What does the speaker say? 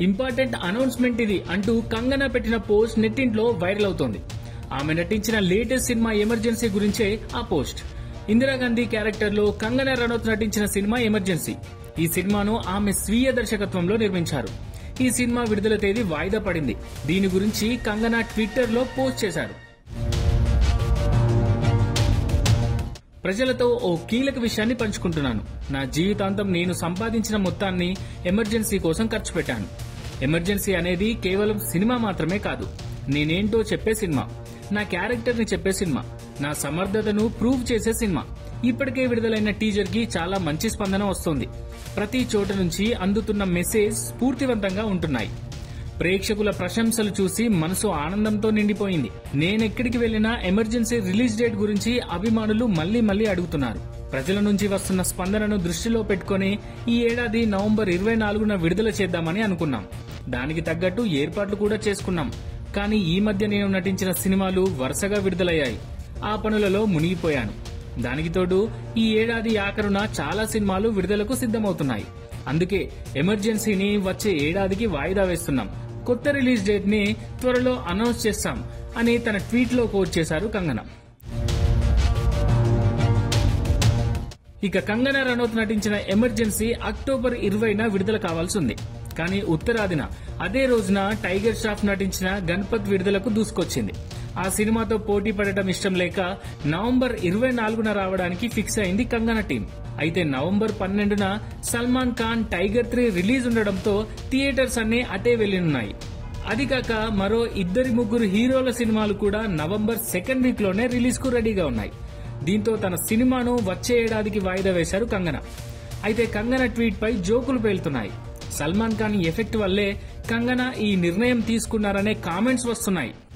important announcement ఇది అంటూ కంగనా పెట్టిన పోస్ట్ నెట్టింట్లో వైరల్ అవుతోంది ఆమె నటించిన లేటెస్ట్ సినిమా ఎమర్జెన్సీ గురించే ఆ పోస్ట్ ఇందిరాగాంధీ క్యారెక్టర్ లో కంగనా రనౌత్ నటించిన సినిమా ఎమర్జెన్సీ ఈ సినిమాను ఆమె స్వీయ దర్శకత్వంలో నిర్మించారు ఈ సినిమా విడుదల తేదీ వాయిదా పడింది దీని గురించి కంగనా ట్విట్టర్ లో పోస్ట్ చేశారు ప్రజలతో ఓ కీలక విషయాన్ని పంచుకుంటున్నాను నా జీవితాంతం నేను సంపాదించిన మొత్తాన్ని ఎమర్జెన్సీ కోసం ఖర్చు పెట్టాను ఎమర్జెన్సీ అనేది కేవలం సినిమా మాత్రమే కాదు నేనేంటో చెప్పే సినిమా నా క్యారెక్టర్ ని చెప్పే సినిమా నా సమర్థతను ప్రూవ్ చేసే సినిమా ఇప్పటికే విడుదలైన టీజర్ కి చాలా మంచి స్పందన వస్తోంది ప్రతి చోట నుంచి అందుతున్న మెసేజ్ స్ఫూర్తివంతంగా ఉంటున్నాయి ప్రేక్షకుల ప్రశంసలు చూసి మనసు ఆనందంతో నిండిపోయింది నేనెక్కడికి వెళ్లినా ఎమర్జెన్సీ రిలీజ్ డేట్ గురించి అభిమానులు మళ్లీ మళ్లీ అడుగుతున్నారు ప్రజల నుంచి వస్తున్న స్పందనను దృష్టిలో పెట్టుకుని ఈ ఏడాది నవంబర్ ఇరవై నాలుగున విడుదల చేద్దామని అనుకున్నాం దానికి తగ్గట్టు ఏర్పాట్లు కూడా చేసుకున్నాం కానీ ఈ మధ్య నేను నటించిన సినిమాలు వరుసగా విడుదలయ్యాయి ఆ పనులలో మునిగిపోయాను దానికి తోడు ఈ ఏడాది ఆఖరున చాలా సినిమాలు విడుదలకు సిద్ధమవుతున్నాయి అందుకే ఎమర్జెన్సీని వచ్చే ఏడాదికి వాయిదా వేస్తున్నాం కొత్త రిలీజ్ డేట్ ని త్వరలో అనౌన్స్ చేస్తాం అని తన ట్వీట్ లో కోట్ చేశారు కంగనా ఇక కంగనా రనౌత్ నటించిన ఎమర్జెన్సీ అక్టోబర్ ఇరవైన విడుదల కావాల్సి ఉంది కానీ ఉత్తరాదిన అదే రోజున టైగర్ ష్రాఫ్ నటించిన గణపత్ విడుదలకు దూసుకొచ్చింది ఆ సినిమాతో పోటీ పడటం ఇష్టం లేక నవంబర్ ఇరవై నాలుగున రావడానికి ఫిక్స్ అయింది కంగనా టీం అయితే నవంబర్ పన్నెండున Salman Khan Tiger three release ఉండడంతో థియేటర్స్ అన్ని అటే వెళ్లినున్నాయి అది కాక మరో ఇద్దరి ముగ్గురు హీరోల సినిమాలు కూడా నవంబర్ సెకండ్ వీక్ లోనే రిలీజ్ కు రెడీగా ఉన్నాయి దీంతో తన సినిమాను వచ్చే ఏడాదికి వాయిదా వేశారు కంగన అయితే కంగన ట్వీట్ పై జోకులు పేలుతున్నాయి సల్మాన్ ఖాన్ ఎఫెక్ట్ వల్లే కంగన ఈ నిర్ణయం తీసుకున్నారనే కామెంట్స్ వస్తున్నాయి